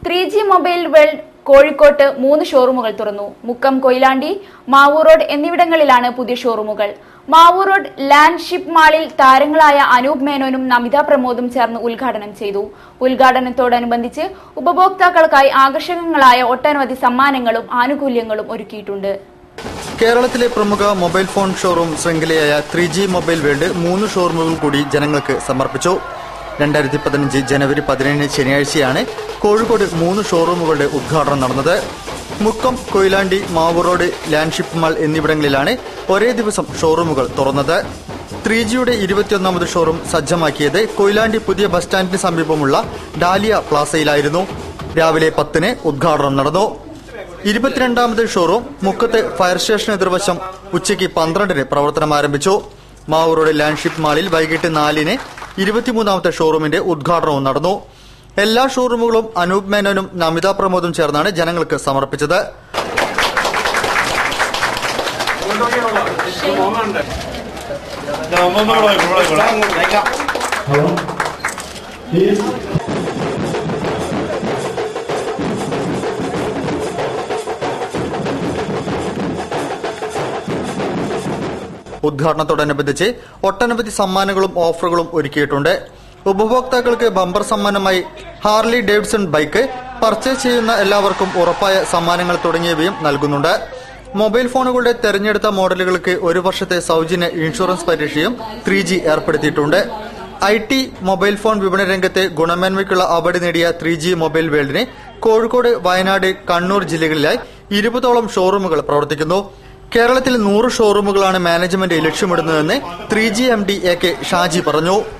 three G mobile world കോഴിക്കോട്ട് മൂന്ന് ഷോറൂമുകൾ തുറന്നു മുക്കം കൊയിലാണ്ടി മാവൂർ റോഡ് എന്നിവിടങ്ങളിലാണ് പുതിയ ഷോറൂമുകൾ മാവൂർ റോഡ് ലാൻഡ് ഷിപ്പ് മാളിൽ താരങ്ങളായ അനൂപ് മേനോനും നമിത പ്രമോദും ചേർന്ന് ഉദ്ഘാടനം ചെയ്തു ഉദ്ഘാടനത്തോടനുബന്ധിച്ച് ഉപഭോക്താക്കൾക്കായി ആകർഷകങ്ങളായ ഒട്ടനവധി സമ്മാനങ്ങളും ആനുകൂല്യങ്ങളും ഒരുക്കിയിട്ടുണ്ട് കേരളത്തിലെ പ്രമുഖ മൊബൈൽ ഫോൺ ഷോറൂം ശൃംഖലയായ ത്രീ ജി മൊബൈൽ വേൾഡ് മൂന്ന് ഷോറൂമുകൾ കൂടി ജനങ്ങൾക്ക് സമർപ്പിച്ചു രണ്ടായിരത്തി പതിനഞ്ച് ജനുവരി പതിനേഴിന് ശനിയാഴ്ചയാണ് കോഴിക്കോട് മൂന്ന് ഷോറൂമുകളുടെ ഉദ്ഘാടനം നടന്നത് Mukkam Koyilandy Mavoor road landship mall എന്നിവിടങ്ങളിലാണ് ഒരേ ദിവസം ഷോറൂമുകൾ തുറന്നത് ത്രീ ജിയുടെ ഇരുപത്തിയൊന്നാമത് ഷോറൂം സജ്ജമാക്കിയത് കൊയിലാണ്ടി പുതിയ ബസ് സ്റ്റാൻഡിന് സമീപമുള്ള ഡാലിയ പ്ലാസയിലായിരുന്നു രാവിലെ പത്തിന് ഉദ്ഘാടനം നടന്നു ഇരുപത്തിരണ്ടാമത് ഷോറൂം മുക്കത്ത് ഫയർ സ്റ്റേഷൻ എതിർവശം ഉച്ചയ്ക്ക് പന്ത്രണ്ടിന് പ്രവർത്തനം ആരംഭിച്ചു മാവൂരോട് ലാൻഡ്ഷിപ്പ് മാളിൽ വൈകിട്ട് നാലിന് ഇരുപത്തിമൂന്നാമത്തെ ഷോറൂമിന്റെ ഉദ്ഘാടനവും നടന്നു എല്ലാ ഷോറൂമുകളും അനൂപ് മേനോനും നമിത പ്രമോദും ചേർന്നാണ് ജനങ്ങൾക്ക് സമർപ്പിച്ചത് ഉദ്ഘാടനത്തോടനുബന്ധിച്ച് ഒട്ടനവധി സമ്മാനങ്ങളും ഓഫറുകളും ഒരുക്കിയിട്ടുണ്ട് ഉപഭോക്താക്കൾക്ക് ബമ്പർ സമ്മാനമായി ഹാർലി ഡേവിഡ്സൺ ബൈക്ക് പർച്ചേസ് ചെയ്യുന്ന എല്ലാവർക്കും ഉറപ്പായ സമ്മാനങ്ങൾ തുടങ്ങിയവയും നൽകുന്നുണ്ട് മൊബൈൽ ഫോണുകളുടെ തെരഞ്ഞെടുത്ത മോഡലുകൾക്ക് ഒരു വർഷത്തെ സൗജന്യ ഇൻഷുറൻസ് പരീക്ഷയും ത്രീ ജി ഏർപ്പെടുത്തിയിട്ടുണ്ട് ഐ ടി മൊബൈൽ ഫോൺ വിപണന രംഗത്തെ ഗുണമേന്മയ്ക്കുള്ള അവാർഡ് നേടിയ ത്രീ ജി മൊബൈൽ വേൾഡിന് കോഴിക്കോട് വയനാട് കണ്ണൂർ ജില്ലകളിലായി ഇരുപതോളം ഷോറൂമുകൾ പ്രവർത്തിക്കുന്നു കേരളത്തിൽ നൂറ് ഷോറൂമുകളാണ് മാനേജ്മെന്റ് ലക്ഷ്യമിടുന്നതെന്ന് three G M D A K Shaji പറഞ്ഞു